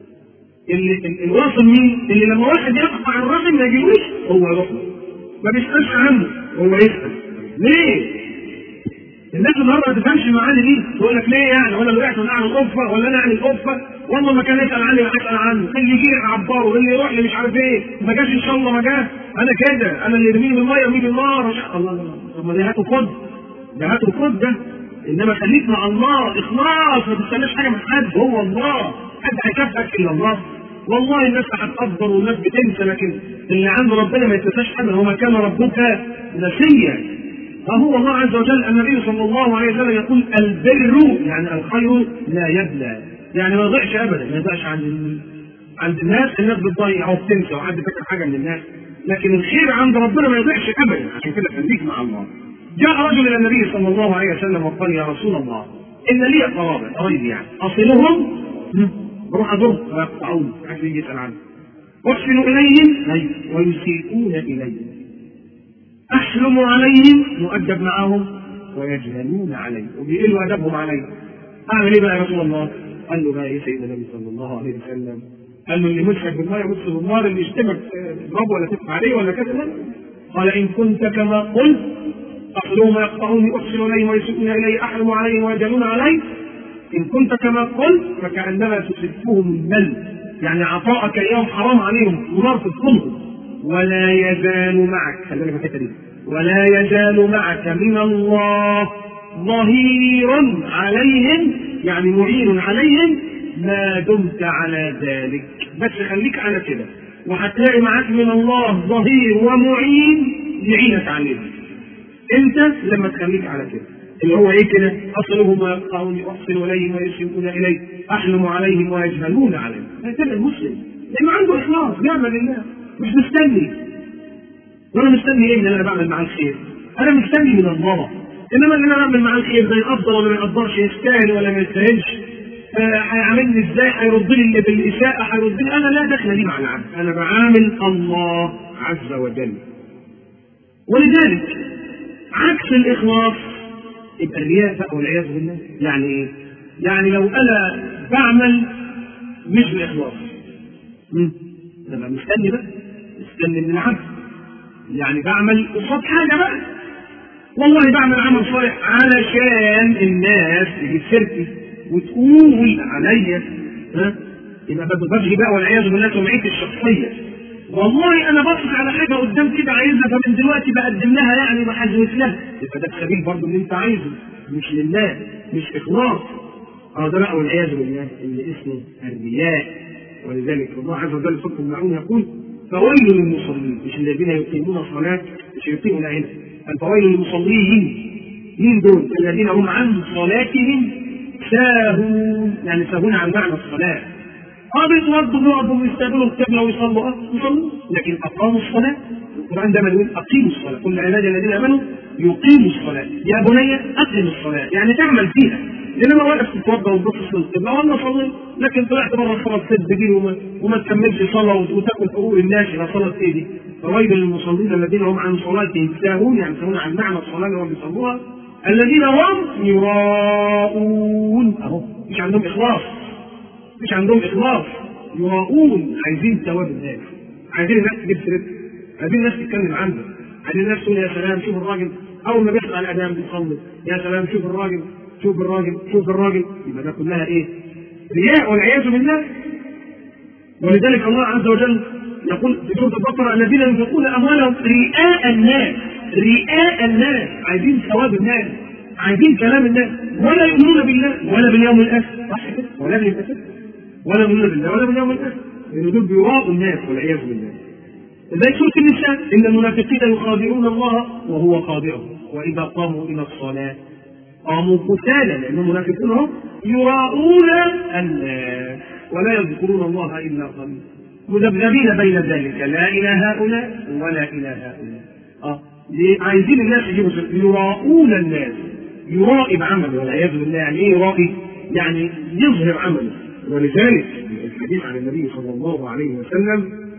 اللي الواصل مين؟ اللي لما واحد يقطع الرحم ما يجيبوش هو يروح ما بيسالش عنه هو يسال ليه؟ الناس النهارده ما تفهمش معاني دي تقول لك ليه يعني وانا اللي وقعت وانا القفه ولا انا اعمل القفه والله ما كان يسال عني اسال عنه اللي يجي اعبره اللي يروح لي مش عارف ايه ما جاش ان شاء الله ما جاش انا كده انا اللي يرميني بالميه ويجي بالنار الله الله طب ما ده هاتوا خد ده هاتوا خد ده انما خليك مع الله اخلاص ما تستناش حاجه من حد هو الله حد هيكافئك الا الله والله الناس هتقدر والناس بتنسى لكن اللي عند ربنا ما يتنساش ابدا هو ما كان ربك نسيا فهو الله عز وجل النبي صلى الله عليه وسلم يقول البر يعني الخير لا يبلى يعني ما يضيعش ابدا ما يضيعش عند عند الناس الناس بتضيع او بتنسى وحد فاكر حاجه من الناس لكن الخير عند ربنا ما يضيعش ابدا عشان كده خليك مع الله جاء رجل الى النبي صلى الله عليه وسلم وقال يا رسول الله ان لي قرابه قريبي يعني اصلهم بروح ازورهم ويقطعون عشان يجي يسال عنه احسن اليهم ويسيئون الي احلم عليهم مؤدب معهم ويجهلون علي وبيقلوا ادبهم علي اعمل ايه بقى يا رسول الله؟ قال له بقى ايه سيدنا النبي صلى الله عليه وسلم قال له اللي مسك بالماء يمس بالنار اللي يشتمك تضربه ولا تدفع عليه ولا كذا قال ان كنت كما قلت اصلهم يقطعوني احسن اليهم ويسيئون الي احلم عليهم ويجهلون علي ان كنت كما قلت فكانما تسفهم المل يعني عطاءك اياهم حرام عليهم ونار تدخلهم ولا يزال معك خلي بالك الحته دي ولا يزال معك من الله ظهير عليهم يعني معين عليهم ما دمت على ذلك بس خليك على كده وهتلاقي معاك من الله ظهير ومعين يعينك عليهم انت لما تخليك على كده اللي هو ايه كده اصلهم يقطعون احسن اليهم ويسيئون الي احلم عليهم ويجهلون عليهم هكذا المسلم لانه عنده اخلاص بيعمل لله مش مستني وانا مستني ايه ان انا بعمل معاه الخير انا مستني من الله انما ان انا بعمل معاه الخير ده يقدر ولا ما يقدرش يستاهل ولا ما يستاهلش هيعاملني ازاي هيرد لي اللي بالاساءه هيرد لي انا لا دخل لي مع العبد انا بعامل الله عز وجل ولذلك عكس الاخلاص يبقى الرياء بقى والعياذ بالله يعني ايه؟ يعني لو انا بعمل مش باخلاص انا مستني بقى مستني من العبد يعني بعمل قصاد حاجه بقى والله بعمل عمل صالح علشان الناس تجي سيرتي وتقول عليا ها يبقى ببغي بقى والعياذ بالله سمعتي الشخصيه والله انا باصص على حاجه قدام كده عايزها فمن دلوقتي بقدم لها يعني بحزوت لها يبقى ده السبيل برضه اللي انت عايزه مش لله مش اخلاص اه ده بقى والعياذ بالله اللي اسمه الرياء ولذلك الله عز وجل سبحانه المعون يقول فويل للمصلين مش الذين يقيمون الصلاة مش يقيمون هنا فويل للمصلين مين دول؟ الذين هم عن صلاتهم ساهون يعني ساهون عن معنى الصلاة اه بيتوضوا بيقعدوا ويستقبلوا القبلة ويصلوا اه يصلوا لكن أقاموا الصلاة القرآن دايما يقول أقيموا الصلاة كل عباد الذين آمنوا يقيموا الصلاة يا بني أقم الصلاة يعني تعمل فيها لأن أنا واقف تتوضا وتبص للقبلة والله صلي لكن طلعت بره الصلاة ست دي وما, وما تكملش صلاة وتاكل حقوق الناس إلى صلاة إيه دي؟ فويل للمصلين الذين هم عن صلاتهم ساهون يعني ساهون عن معنى الصلاة اللي هم بيصلوها الذين هم يراءون أهو مش عندهم إخلاص مش عندهم إخلاص يراءون عايزين ثواب الناس عايزين الناس تجيب سيرتها عايزين الناس تتكلم عنه عايزين الناس تقول يا سلام شوف الراجل اول ما بيطلع الاذان بيصلي يا سلام شوف الراجل شوف الراجل شوف الراجل يبقى ده كلها ايه؟ رياء والعياذ بالله ولذلك الله عز وجل يقول في سوره البقره الذين ينفقون اموالهم رئاء الناس رئاء الناس عايزين ثواب الناس عايزين كلام الناس ولا يؤمنون بالله ولا باليوم الاخر صح كده ولا بالله ولا يؤمنون بالله ولا باليوم الاخر لان دول بيراءوا الناس والعياذ بالله زي سورة النساء إن المنافقين يخادعون الله وهو خادعهم وإذا قاموا إلى الصلاة قاموا كسالى لأن المنافقون هم يراءون الناس ولا يذكرون الله إلا قليلا مذبذبين بين ذلك لا إلى هؤلاء ولا إلى هؤلاء آه. عايزين الناس يجيبوا يراءون الناس يرائي بعمله والعياذ بالله يعني ايه يرائي؟ يعني يظهر عمله ولذلك الحديث عن النبي صلى الله عليه وسلم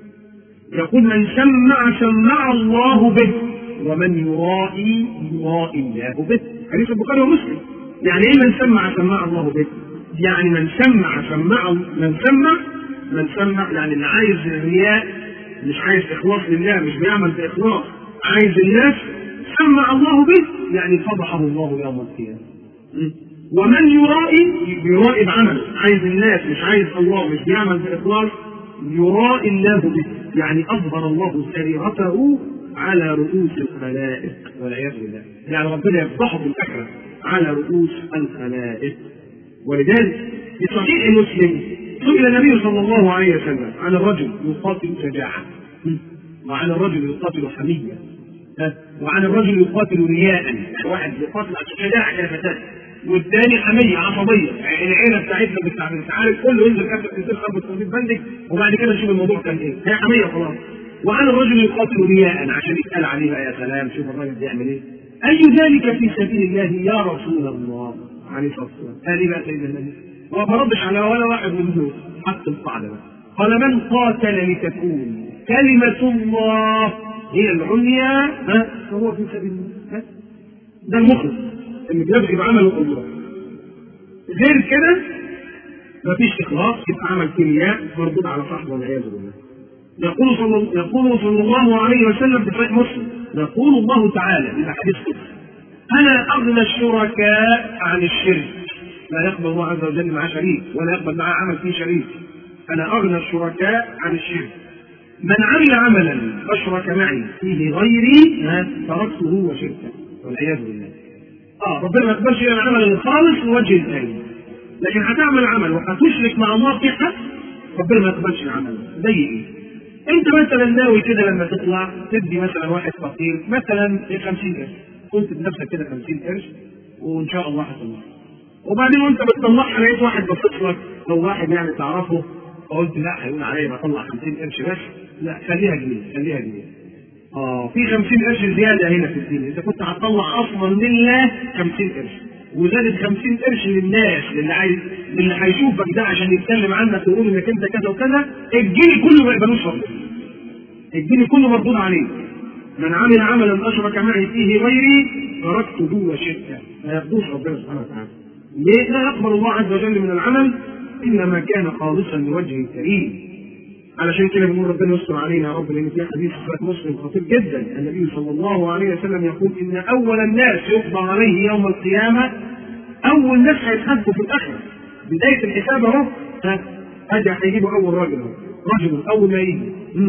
يقول من سمع سمع الله به ومن يرائي يرائي الله به حديث البخاري ومسلم يعني ايه من سمع سمع الله به يعني من سمع سمع من سمع من سمع يعني اللي عايز الرياء مش عايز اخلاص لله مش بيعمل باخلاص عايز الناس سمع الله به يعني فضحه الله يوم القيامه ومن يرائي يرائي بعمله عايز الناس مش عايز الله مش بيعمل باخلاص يرائي الله به يعني اظهر الله سريرته على رؤوس الخلائق والعياذ بالله يعني ربنا يفضحه في الاخره على رؤوس الخلائق ولذلك في صحيح مسلم سئل النبي صلى الله عليه وسلم عن الرجل يقاتل شجاعه وعن الرجل يقاتل حميه وعن الرجل يقاتل رياء يعني واحد يقاتل شجاعه كفتاه والثاني حميه عصبيه يعني العيله بتاعتنا بتاع انت عارف كله ينزل كفه تنزل خبط تنزل بندك وبعد كده نشوف الموضوع كان ايه هي حميه خلاص وعن الرجل يقاتل رياء عشان يتقال عليه بقى يا سلام شوف الراجل بيعمل ايه اي ذلك في سبيل الله يا رسول الله عليه الصلاه والسلام قال ايه بقى سيدنا النبي هو ما ردش على ولا واحد من دول حط القاعده بقى قال من قاتل لتكون كلمه الله هي العليا ها فهو في سبيل الله ده المخلص اللي بيبغي بعمله الله غير كده مفيش اخلاص يبقى عمل كيمياء مردود على صاحبه والعياذ بالله يقول صلى يقول صلى الله عليه وسلم في صحيح مسلم يقول الله تعالى في حديث قدس انا اغنى الشركاء عن الشرك لا يقبل الله عز وجل معاه شريك ولا يقبل معاه عمل فيه شريك انا اغنى الشركاء عن الشرك من عمل عملا اشرك معي فيه غيري تركته وشركه والعياذ بالله اه ربنا ما يقبلش الا العمل الخالص لوجه الثاني لكن هتعمل عمل وهتشرك مع الله في حق ربنا ما يقبلش العمل زي ايه؟ انت مثلا ناوي كده لما تطلع تدي مثلا واحد فقير مثلا 50 قرش قلت بنفسك كده 50 قرش وان شاء الله هتطلع وبعدين وانت بتطلعها لقيت واحد بصيت لك او واحد يعني تعرفه فقلت لا هيقول عليا بطلع 50 قرش بس لا خليها جنيه خليها جنيه اه في 50 قرش زياده هنا في الدين انت كنت هتطلع اصلا لله 50 قرش وزادت 50 قرش للناس اللي عايز اللي هيشوفك ده عشان يتكلم عنك ويقول انك انت كذا وكذا الجنيه كله ما يقبلوش ربنا الجنيه كله مردود عليه من عمل عملا اشرك معي فيه غيري تركته وشركه ما يرضوش ربنا سبحانه وتعالى ليه لا يقبل الله عز وجل من العمل انما كان خالصا لوجه الكريم علشان كده بنقول ربنا يستر علينا يا رب لان في حديث صحيح مسلم خطير جدا النبي صلى الله عليه وسلم يقول ان اول الناس يقضى عليه يوم القيامه اول ناس هيتحاسبوا في الاخره بدايه الحساب اهو ها ادي هيجيبوا اول راجل اهو رجل اول ما يجي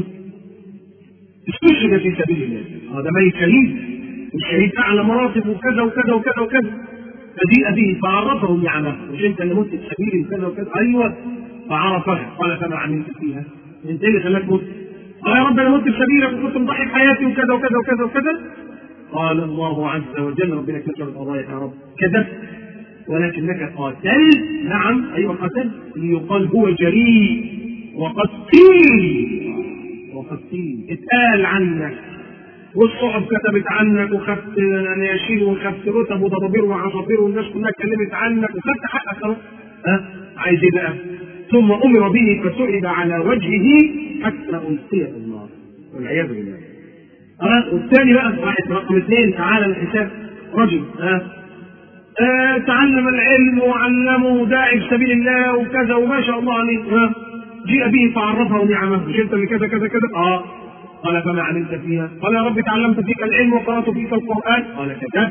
استشهد في سبيل الله هذا ميت شهيد والشهيد اعلى مراتب وكذا وكذا وكذا وكذا فجيء به فعرفه نعمه مش انت اللي مت في سبيل كذا وكذا ايوه فعرفها قال فما عملت فيها انت اللي خلاك مت قال يا رب انا مت في سبيلك وكنت مضحي بحياتي وكذا وكذا وكذا وكذا قال الله عز وجل ربنا كتب القضايا يا رب كذبت ولكنك قاتلت نعم ايوه قتلت ليقال هو جريء وقتيل وقتيل اتقال عنك والصحف كتبت عنك وخدت اناشيد وخدت رتب وضبابير وعصافير والناس كلها اتكلمت عنك وخدت حقك خلاص ها عايز ايه بقى؟ ثم امر به فسحب على وجهه حتى القي في النار والعياذ بالله ها والثاني بقى واحد رقم اثنين تعالى الحساب رجل ها آه تعلم العلم وعلمه داعي في سبيل الله وكذا وما شاء الله عليه ها جيء به فعرفه نعمه مش انت اللي كذا كذا كذا اه قال فما عملت فيها؟ قال يا رب تعلمت فيك العلم وقرات فيك القران قال كذبت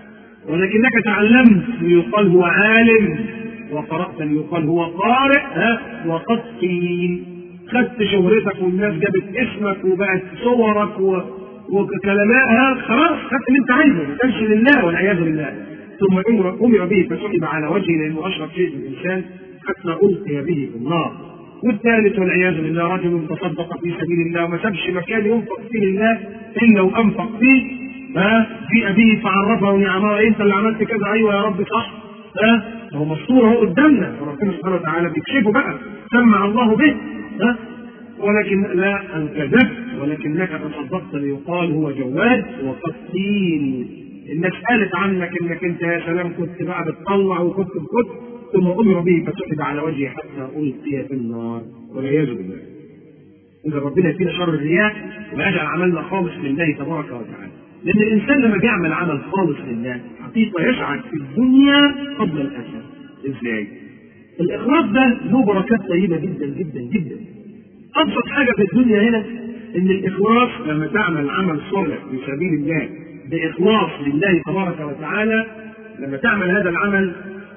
ولكنك تعلمت ليقال هو عالم وقرات ليقال هو قارئ ها وقد قيل خدت شهرتك والناس جابت اسمك وبقت صورك و... وكلماتها خلاص خدت اللي انت عايزه ما كانش لله والعياذ بالله ثم امر امر به فسحب على وجهه لانه اشرف شيء الانسان حتى القي به في النار والثالث والعياذ بالله رجل تصدق في سبيل الله وما سابش مكان ينفق فيه لله الا وانفق فيه ها جيء به فعرفه نعمه انت اللي عملت كذا ايوه يا رب صح ها هو مستور اهو قدامنا وربنا سبحانه وتعالى بيكشفه بقى سمع الله به ها ولكن لا ان كذبت ولكنك تصدقت ليقال هو جواد وقد قيل الناس قالت عنك انك انت يا سلام كنت بقى بتطلع وكنت كنت ثم امر به فسحب على وجهه حتى القي في النار والعياذ بالله. اذا ربنا يدينا شر الرياء ويجعل عملنا خالص لله تبارك وتعالى. لان الانسان لما بيعمل عمل خالص لله حقيقه يسعد في الدنيا قبل الاخره. ازاي؟ الاخلاص ده له بركات طيبه جدا جدا جدا. ابسط حاجه في الدنيا هنا ان الاخلاص لما تعمل عمل صالح في سبيل الله باخلاص لله تبارك وتعالى لما تعمل هذا العمل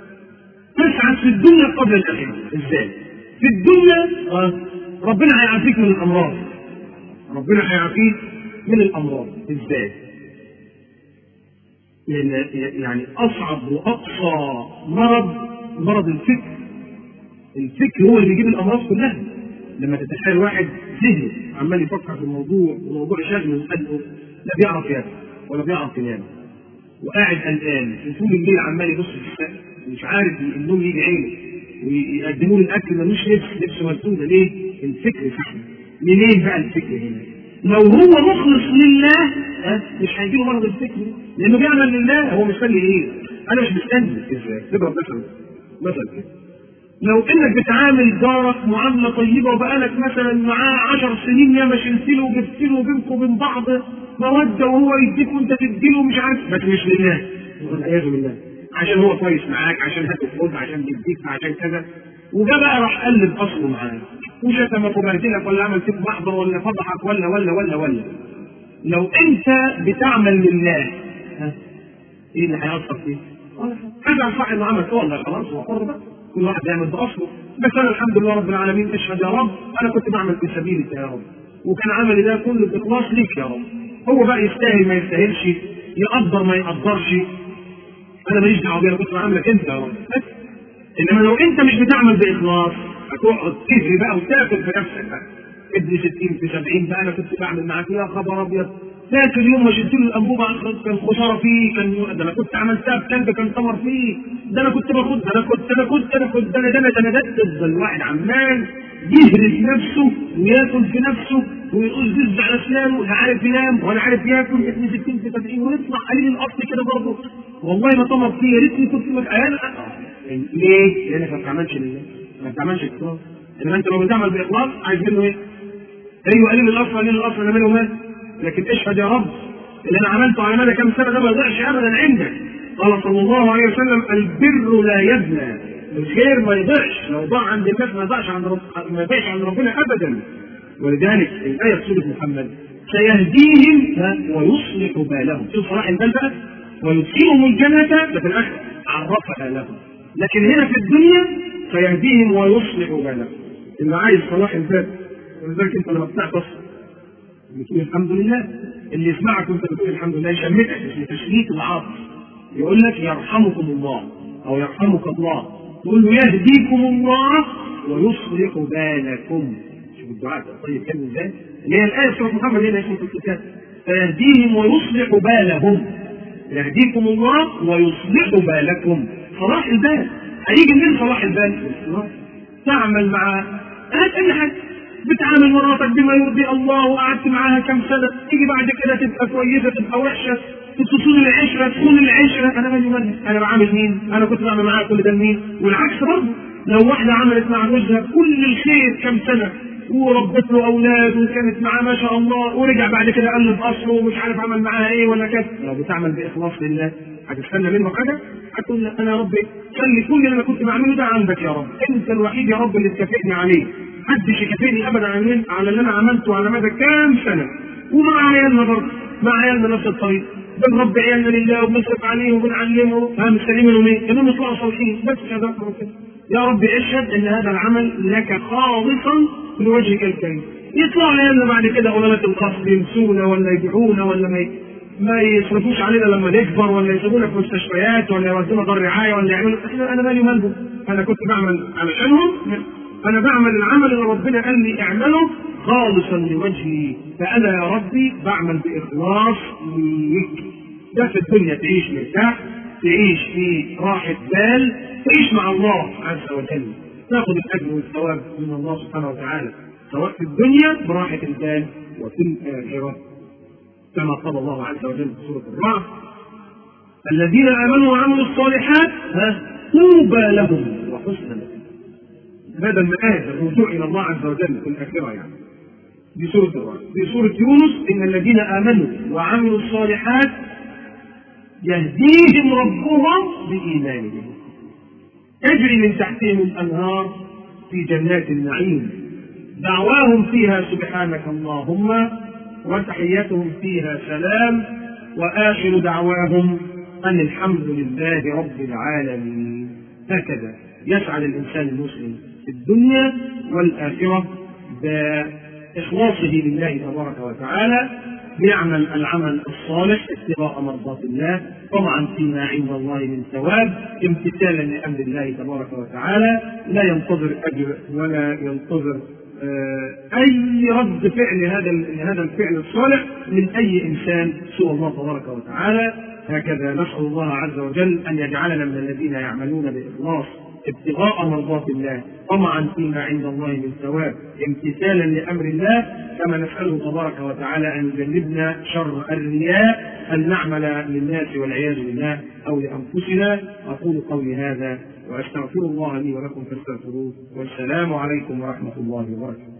تسعد في الدنيا قبل الاخره ازاي؟ في الدنيا آه، ربنا هيعافيك من الامراض ربنا هيعافيك من الامراض ازاي؟ لان يعني اصعب واقصى مرض مرض الفكر الفكر هو اللي بيجيب الامراض كلها لما تتخيل واحد ذهنه عمال يفكر في الموضوع وموضوع شغله وقلبه لا بيعرف ياكل ولا بيعرف ينام وقاعد قلقان وطول الليل عمال يبص في السقف ومش عارف النوم يجي عينه ويقدموا له الاكل ملوش نفس نفس مسدوده ليه؟ الفكر سحب منين بقى الفكر هنا؟ لو هو مخلص لله ها مش هيجيله مرض الفكر لانه بيعمل لله هو مستني ايه؟ انا مش مستني ازاي؟ تضرب مثلا مثلا كده لو انك بتعامل جارك معامله طيبه وبقالك مثلا معاه عشر سنين يا ما شلت له وجبت له وبينكم وبين بعض موده وهو يديك وانت تديله مش عارف بس مش لله والعياذ بالله عشان هو كويس معاك عشان هتاخد عشان بيديك عشان كذا وده بقى راح قلب اصله معاك وشتمك وبهدلك ولا عمل فيك محضر ولا فضحك ولا ولا ولا ولا لو انت بتعمل لله ها ايه اللي هيأثر فيه؟ حاجه صح انه عمل والله خلاص هو حر بقى كل واحد يعمل باصله بس انا الحمد لله رب العالمين اشهد يا رب انا كنت بعمل في سبيلك يا رب وكان عملي ده كله باخلاص ليك يا رب هو بقى يستاهل ما يستاهلش يقدر ما يقدرش انا ماليش دعوه بيه انا كنت بعملك انت يا رب بس انما لو انت مش بتعمل باخلاص هتقعد تجري بقى وتاكل في نفسك بقى ابن 60 في 70 بقى انا كنت بعمل معاك يا خبر ابيض فاكر يوم ما شلت له الانبوبه كان خساره فيه كان ده انا كنت عملتها بكلب كان ثمر فيه ده انا كنت باخد ده انا كنت انا كنت انا كنت ده انا ده انا ده انا ده ده الواحد عمال يهرس نفسه وياكل في نفسه ويقول زز على اسنانه لا عارف ينام ولا عارف ياكل ابن 60 في 70 ويطلع قليل الاصل كده برضه والله ما ثمر فيه يا ريتني كنت انا ليه؟ لانك ما بتعملش لله ما بتعملش اخلاص انما انت لو بتعمل باخلاص عايز منه ايه؟ ايوه قليل الاصل قليل الاصل انا منه مال لكن اشهد يا رب اللي انا عملته على مدى كم سنه ده ما يضيعش ابدا عندك قال صلى الله عليه وسلم البر لا يبنى الخير ما يضيعش لو ضاع عند الناس ما يضيعش عند رب... ما يضيعش عند ربنا ابدا ولذلك الايه في سوره محمد سيهديهم ويصلح بالهم شوف صلاح البال بقى ويدخلهم الجنه ده في الاخره عرفها لهم لكن هنا في الدنيا سيهديهم ويصلح بالهم اللي عايز صلاح البال ولذلك انت لما بتعطس بتقول الحمد لله اللي يسمعك وانت بتقول الحمد لله يشمتك اسمه تشميت العاطف يقول لك يرحمكم الله او يرحمك الله تقول له يهديكم الله ويصلح بالكم شوف الدعاء طيب كان ازاي اللي هي الآية سورة محمد هنا اسمه في الكتاب فيهديهم ويصلح بالهم يهديكم الله ويصلح بالكم صلاح البال هيجي منين صلاح البال؟ تعمل مع هات اي حاجه بتعامل مراتك بما يرضي الله وقعدت معاها كم سنه تيجي بعد كده تبقى كويسه تبقى وحشه تصون العشره تكون العشره انا مالي مالي انا بعامل مين؟ انا كنت بعمل معاها كل ده لمين؟ والعكس برضه لو واحده عملت مع جوزها كل الخير كم سنه وربت له اولاد وكانت معاه ما شاء الله ورجع بعد كده قلب اصله ومش عارف عمل معاها ايه ولا كده لو بتعمل باخلاص لله هتستنى منه حاجه هتقول له انا يا رب خلي كل اللي انا كنت بعمله ده عندك يا رب انت الوحيد يا رب اللي تكافئني عليه محدش يكافئني ابدا على على اللي انا عملته على مدى كام سنه ومع عيالنا برضه مع عيالنا نفس الطريق بنربي عيالنا لله وبنصرف عليهم وبنعلمهم ها مستنيين منهم ايه؟ انهم يطلعوا صالحين بس كذا كده يا رب اشهد ان هذا العمل لك خالصا لوجهك الكريم يطلعوا عيالنا بعد كده علماء القصد ينسونا ولا يبيعونا ولا ما ما يصرفوش علينا لما نكبر ولا يسيبونا في مستشفيات ولا يودونا دار رعايه ولا يعملوا احنا انا مالي ومالهم انا كنت بعمل علشانهم انا بعمل العمل اللي ربنا قال لي اعمله خالصا لوجهي فانا يا ربي بعمل باخلاص ليك ده في الدنيا تعيش مرتاح تعيش في راحه بال تعيش مع الله عز وجل تاخذ الاجر والثواب من الله سبحانه وتعالى سواء في الدنيا براحه البال وفي الاخره كما قال الله عز وجل في سوره الرعد الذين امنوا وعملوا الصالحات طوبى لهم وحسن لهم هذا المآل الرجوع الى الله عز وجل في الاخره يعني دي سوره الرعد في سوره يونس ان الذين امنوا وعملوا الصالحات يهديهم ربهم بايمانهم تجري من تحتهم الانهار في جنات النعيم دعواهم فيها سبحانك اللهم وتحيتهم فيها سلام واخر دعواهم ان الحمد لله رب العالمين هكذا يسعد الانسان المسلم في الدنيا والاخره باخلاصه لله تبارك وتعالى يعمل العمل الصالح ابتغاء مرضات الله طمعا فيما عند الله من ثواب امتثالا لامر الله تبارك وتعالى لا ينتظر اجر ولا ينتظر اي رد فعل لهذا لهذا الفعل الصالح من اي انسان سوى الله تبارك وتعالى هكذا نسال الله عز وجل ان يجعلنا من الذين يعملون باخلاص ابتغاء مرضات الله طمعا فيما عند الله من ثواب امتثالا لامر الله كما نساله تبارك وتعالى ان يجنبنا شر الرياء ان نعمل للناس والعياذ بالله او لانفسنا اقول قولي هذا واستغفر الله لي ولكم فاستغفروه والسلام عليكم ورحمه الله وبركاته